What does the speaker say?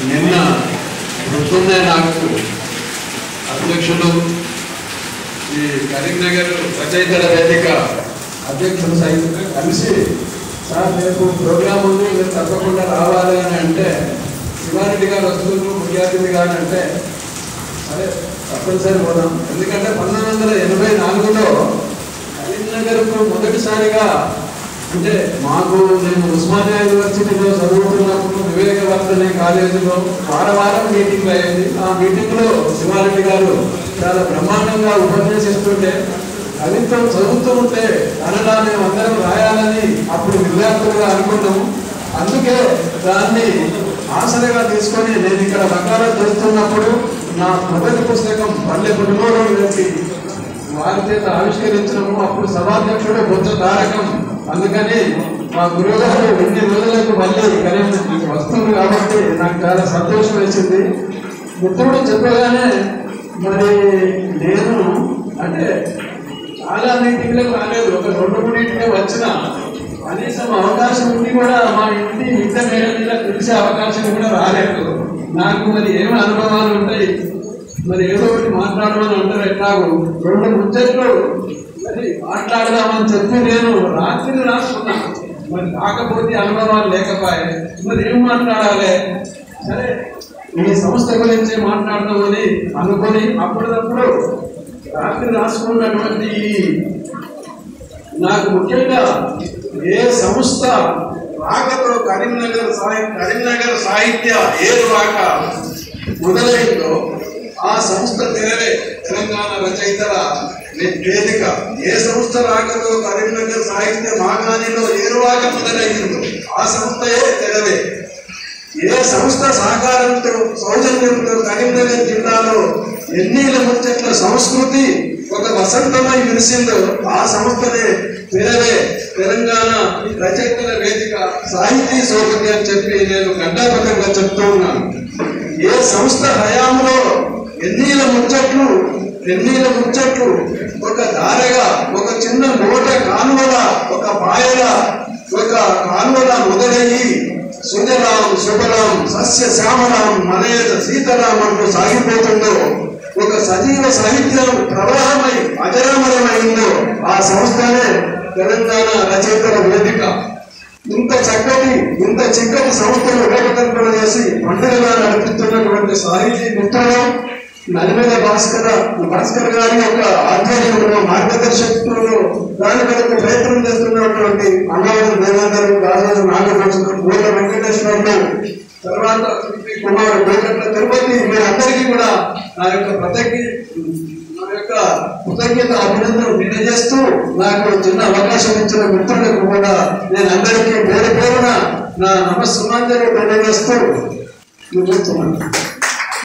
నిన్న పొద్దున్నే నాకు అధ్యక్షులు ఈ కరీంనగర్ రచయితల వేదిక అధ్యక్షులు సైతం కలిసి సార్ రేపు ప్రోగ్రామ్ ఉంది మీరు తప్పకుండా రావాలి అని అంటే శివారెడ్డి గారు వస్తున్నారు ముఖ్య అతిథిగా అని అంటే సరే తప్పనిసరి పోదాం ఎందుకంటే పంతొమ్మిది వందల ఎనభై నాలుగులో కరీంనగర్కు మొదటిసారిగా అంటే మాకు నేను ఉస్మానియా యూనివర్సిటీలో చదువుతున్నప్పుడు వివేకవర్ధనే కాలేజీలో వార వారం మీటింగ్ అయ్యేది ఆ మీటింగ్ లో శివారెడ్డి గారు చాలా బ్రహ్మాండంగా ఉపన్యసిస్తుంటే కవిత్వం చదువుతూ ఉంటే కన్నడ మేము అందరం రాయాలని అప్పుడు విద్యార్థులుగా అనుకున్నాము అందుకే దాన్ని ఆసరగా తీసుకొని నేను ఇక్కడ వకాలత్ చేస్తున్నప్పుడు నా మొదటి పుస్తకం పల్లె కుటుంబంలో వేసి వారి చేత ఆవిష్కరించినము అప్పుడు సభాధ్యక్షుడు బొత్స తారకం అందుకని మా గురువుగారు ఎన్ని రోజులకు మళ్ళీ కనీసం వస్తుంది కాబట్టి నాకు చాలా సంతోషం వేసింది మిత్రుడు చెప్పగానే మరి నేను అంటే చాలా మీటింగ్లకు రాలేదు ఒక రెండు మూడింటికే వచ్చిన కనీసం అవకాశం ఉండి కూడా మా ఇంటి ఇంట మేడ మీద తెలిసే అవకాశం కూడా రాలేదు నాకు మరి ఏమి అనుభవాలు ఉంటాయి మరి ఏదో ఒకటి మాట్లాడమని అంటారు ఎట్లాగో రెండు ముచ్చట్లు మరి మాట్లాడదామని చెప్పి నేను రాత్రి రాసుకున్నా మరి కాకపోతే అనుభవాలు లేకపోయే మరి ఏం మాట్లాడాలి సరే ఈ సంస్థ గురించి మాట్లాడదామని అనుకొని అప్పటికప్పుడు రాత్రి రాసుకున్నటువంటి ఈ నాకు ముఖ్యంగా ఏ సంస్థ రాకతో కరీంనగర్ సాహి- కరీంనగర్ సాహిత్య ఏ రాక మొదలైందో ఆ సంస్థ తెరవే తెలంగాణ రచయితల వే- వేదిక ఏ సంస్థ రాకతో కరీంనగర్ సాహిత్య మాగాణిలో ఏరువాక మొదలైందో ఆ సంస్థయే తెరవే ఏ సంస్థ సహకారంతో సౌజన్యంతో కరీంనగర్ జిల్లాలో ఎన్నీల ముచ్చట్ల సంస్కృతి ఒక వసంతమై విరిసిందో ఆ సంస్థనే తెరవే తెలంగాణ రచయితల వేదిక సాహితీ సౌకర్యం అని చెప్పి నేను గంటాపథంగా చెప్తూ ఉన్నాను ఏ సంస్థ హయాంలో ఎన్నీల ముచ్చట్లు ఎన్నీల ముచ్చట్లు ఒక దారగా ఒక చిన్న నోట కానువల ఒక పాయల ఒక కానువల మొదలయ్యి సుజలాం శుభలాం సస్య శ్యామలాం మనయత సీతరాం అంటూ సాగిపోతుందో ఒక సజీవ సాహిత్యం ప్రవాహమై అజరామరమైందో ఆ సంస్థనే తెలంగాణ రచయితల వేదిక ఇంత చక్కటి ఇంత చక్కటి సంస్థను రూపకల్పన చేసి పండుగగా నడిపిస్తున్నటువంటి సాహితీ మిత్రులు నలిమేద భాస్కర భాస్కర్ గారి యొక్క ఆధ్వర్యంలో మార్గదర్శకులు దాని కొరకు ప్రయత్నం చేస్తున్నటువంటి అన్నవరం దేవేందర్ రాజు నాగభూషణం పూర్ణ వెంకటేశ్వర్లు తర్వాత కుమార్ వెంకట తిరుపతి మీరందరికీ కూడా నా యొక్క ప్రత్యేక నా యొక్క కృతజ్ఞత అభినందనలు తెలియజేస్తూ నాకు చిన్న అవకాశం ఇచ్చిన మిత్రులకు కూడా నేను అందరికీ పేరు పేరున నా నమస్సుమాంజలి తెలియజేస్తూ ముగిస్తున్నాను